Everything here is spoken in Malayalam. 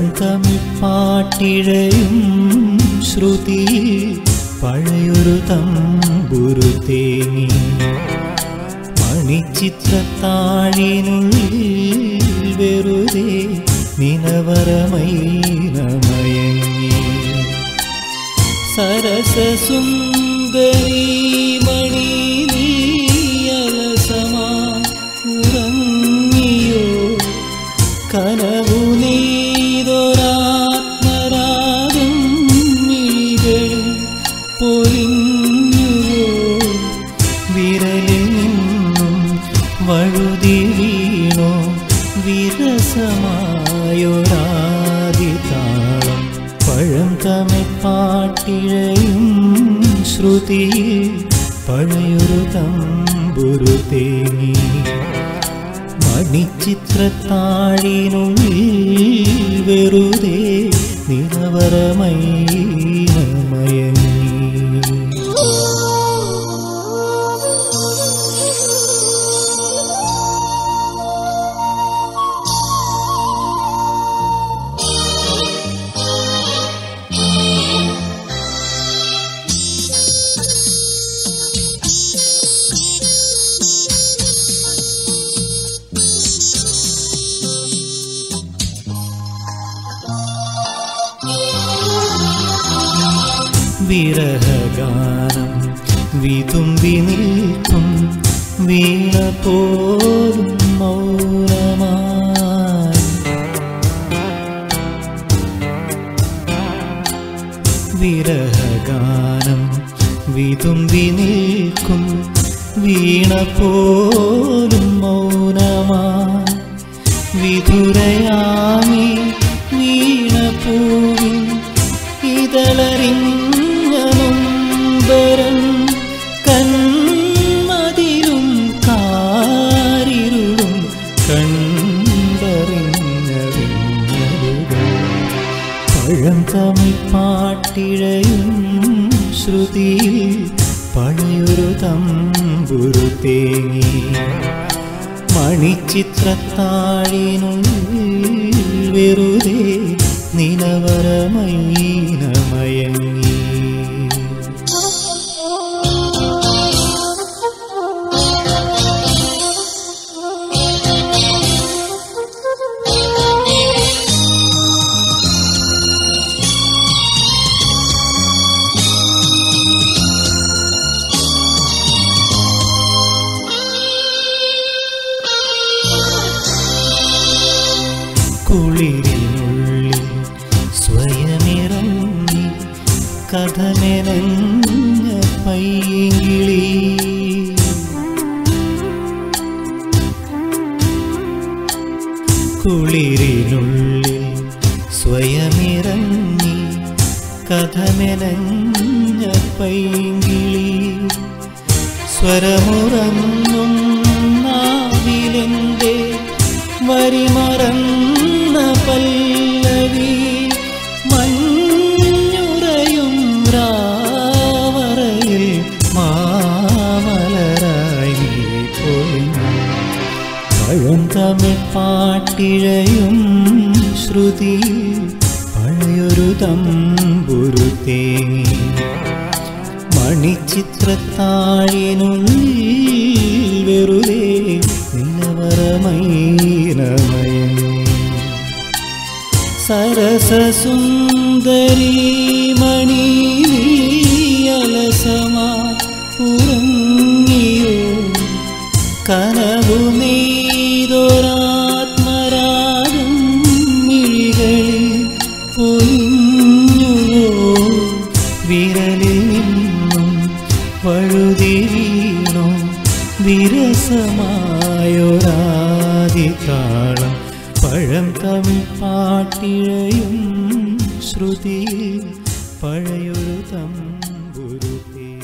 പഴം തമിഴ് പാട്ടിഴയും ശ്രുതിയിൽ പഴയൊരു തമ്പുരു തേങ്ങി മണിച്ചിത്രത്താഴിനുള്ളിൽ വെറുതെ നിലവറമൈനമയങ്ങി സരസസുന്ദരീ മണി നീയലസമാ ഉറങ്ങിയോ കനവു നീതൊരാത്മരാഗം മിഴികളിൽ പൊലിഞ്ഞുവോ വിരലിൽ നിന്നും വഴുതി വീണോ വിരസമായൊരാദിതാളം പഴം തമിഴ്പാട്ടിഴയും ശ്രുതിയിൽ പഴയൊരു തമ്പുരു തേങ്ങി മണിച്ചിത്രത്താഴിനുള്ളിൽ വെറുതെ നിലവറമൈനമയങ്ങി വിരഹഗാനം വിതുമ്പി നിൽക്കും വീണ പോലും മൗനമായി വിരഹഗാനം വിതുമ്പി നിൽക്കും വീണ പോലും മൗനമായി വിധുരയാമി വീണ പൂവിൻ ഇതളറിഞ്ഞ നൊമ്പരം കന്മതിലും കാരിരുളും കണ്ടറിഞ്ഞ വിങ്ങലുകൾ പഴം തമിഴ് പാട്ടിഴയും ശ്രുതിയിൽ പഴയൊരു തമ്പുരു തേങ്ങി മണിച്ചിത്രത്താഴിനുള്ളിൽ വെറുതെ നിലവറമൈനമയങ്ങി കുളിരിനുള്ളിൽ സ്വയമിറങ്ങി കഥമെനഞ്ഞ പൈകിളി കുളിരിനുള്ളിൽ സ്വയമിറങ്ങി കഥമെനഞ്ഞ പൈകിളി സ്വരമുറങ്ങും നാവിലെന്റെ വരിമറന്ന പല്ലവി മഞ്ഞുറയും രാവറയിൽ മാമലരായി നീ പൊളിഞ്ഞു പഴം തമിഴ് പാട്ടിഴയും ശ്രുതി പഴയൊരു തമ്പുരു തേങ്ങി മണിച്ചിത്രത്താഴിനുള്ളിൽ വെറുതെ നിലവറമൈനമയങ്ങി സരസസുന്ദരീ മണി അലസമാ ഉറങ്ങിയോ കനവു നീതൊരാത്മരാഗം മിഴികളിൽ പൊലിഞ്ഞുവോ വിരലിൽ നിന്നും വഴുതി വീണോ വിരസമായൊരാദിതാളം പഴം തമിഴ് പാട്ടിഴയും ശ്രുതിയിൽ പഴയൊരു തമ്പുരു തേ